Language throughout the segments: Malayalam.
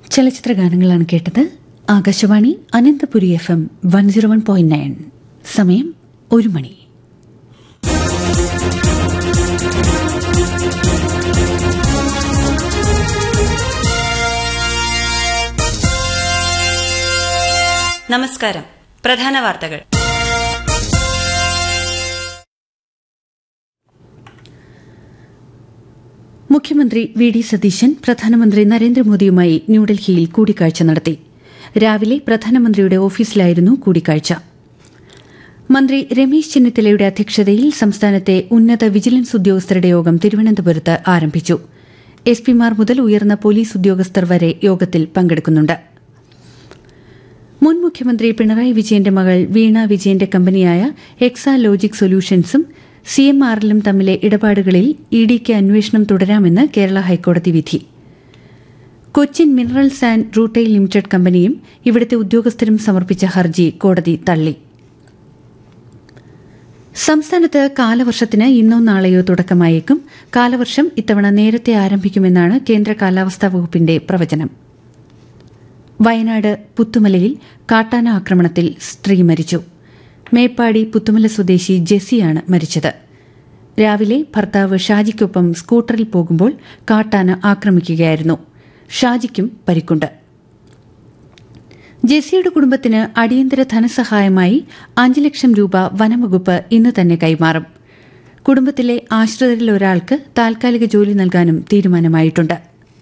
ചലച്ചിത്ര ഗാനങ്ങളാണ് കേട്ടത് Akashvani Ananthapuri F M one zero one point nine സമയം ഒരു മണി നമസ്കാരം പ്രധാന വാർത്തകൾ മുഖ്യമന്ത്രി വി ഡി സതീശൻ പ്രധാനമന്ത്രി നരേന്ദ്രമോദിയുമായി ന്യൂഡൽഹിയിൽ കൂടിക്കാഴ്ച നടത്തി രാവിലെ പ്രധാനമന്ത്രിയുടെ ഓഫീസിലായിരുന്നു കൂടിക്കാഴ്ച മന്ത്രി രമേശ് ചെന്നിത്തലയുടെ അധ്യക്ഷതയിൽ സംസ്ഥാനത്തെ ഉന്നത വിജിലൻസ് ഉദ്യോഗസ്ഥരുടെ യോഗം തിരുവനന്തപുരത്ത് ആരംഭിച്ചു എസ് പിമാർ മുതൽ ഉയർന്ന പോലീസ് ഉദ്യോഗസ്ഥർ വരെ യോഗത്തിൽ പങ്കെടുക്കുന്നുണ്ട് മുൻ മുഖ്യമന്ത്രി പിണറായി വിജയന്റെ മകൾ വീണ വിജയന്റെ കമ്പനിയായ എക്സാ ലോജിക് സൊല്യൂഷൻസും സി എം ആറിലും തമ്മിലെ ഇടപാടുകളിൽ ഇ ഡിക്ക് അന്വേഷണം തുടരാമെന്ന് കേരള ഹൈക്കോടതി വിധി Cochin minerals and rutile limited കമ്പനിയും ഇവിടുത്തെ ഉദ്യോഗസ്ഥരും സമർപ്പിച്ച ഹർജി കോടതി തള്ളി സംസ്ഥാനത്ത് കാലവർഷത്തിന് ഇന്നോ നാളെയോ തുടക്കമായേക്കും കാലവർഷം ഇത്തവണ നേരത്തെ ആരംഭിക്കുമെന്നാണ് കേന്ദ്ര കാലാവസ്ഥാ വകുപ്പിന്റെ പ്രവചനം വയനാട് പുത്തുമലയിൽ കാട്ടാന ആക്രമണത്തിൽ സ്ത്രീ മരിച്ചു മേപ്പാടി പുത്തുമല സ്വദേശി ജെസ്സിയാണ് മരിച്ചത് രാവിലെ ഭർത്താവ് ഷാജിക്കൊപ്പം സ്കൂട്ടറിൽ പോകുമ്പോൾ കാട്ടാന ആക്രമിക്കുകയായിരുന്നു ഷാജിക്കും പരിക്കുണ്ട് ജെസ്സിയുടെ കുടുംബത്തിന് അടിയന്തര ധനസഹായമായി അഞ്ച് ലക്ഷം രൂപ വനംവകുപ്പ് ഇന്ന് തന്നെ കൈമാറും കുടുംബത്തിലെ ആശ്രിതരിൽ ഒരാൾക്ക് താൽക്കാലിക ജോലി നൽകാനും തീരുമാനമായിട്ടുണ്ട്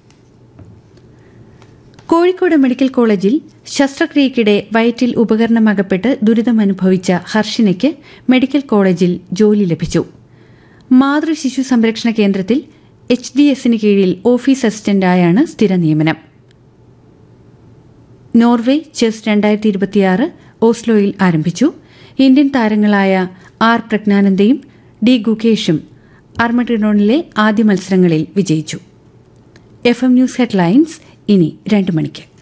കോഴിക്കോട് മെഡിക്കൽ കോളേജിൽ ശസ്ത്രക്രിയയ്ക്കിടെ വയറ്റിൽ ഉപകരണമകപ്പെട്ട് ദുരിതമനുഭവിച്ച ഹർഷിനയ്ക്ക് മെഡിക്കൽ കോളേജിൽ ജോലി ലഭിച്ചു മാതൃ ശിശു സംരക്ഷണ കേന്ദ്രത്തിൽ എച്ച് ഡി എസിന് കീഴിൽ ഓഫീസ് അസിസ്റ്റന്റായാണ് സ്ഥിര നിയമനം നോർവേ ചെസ് രണ്ടായിരത്തി ഇരുപത്തിയാറ് ഓസ്ലോയിൽ ആരംഭിച്ചു ഇന്ത്യൻ താരങ്ങളായ ആർ പ്രജ്ഞാനന്ദയും ഡി ഗുകേഷും അർമഡിനോണിലെ ആദ്യ മത്സരങ്ങളിൽ വിജയിച്ചു എഫ് എം ന്യൂസ് ഹെഡ്ലൈൻസ് ഇനി രണ്ട് മണിക്ക്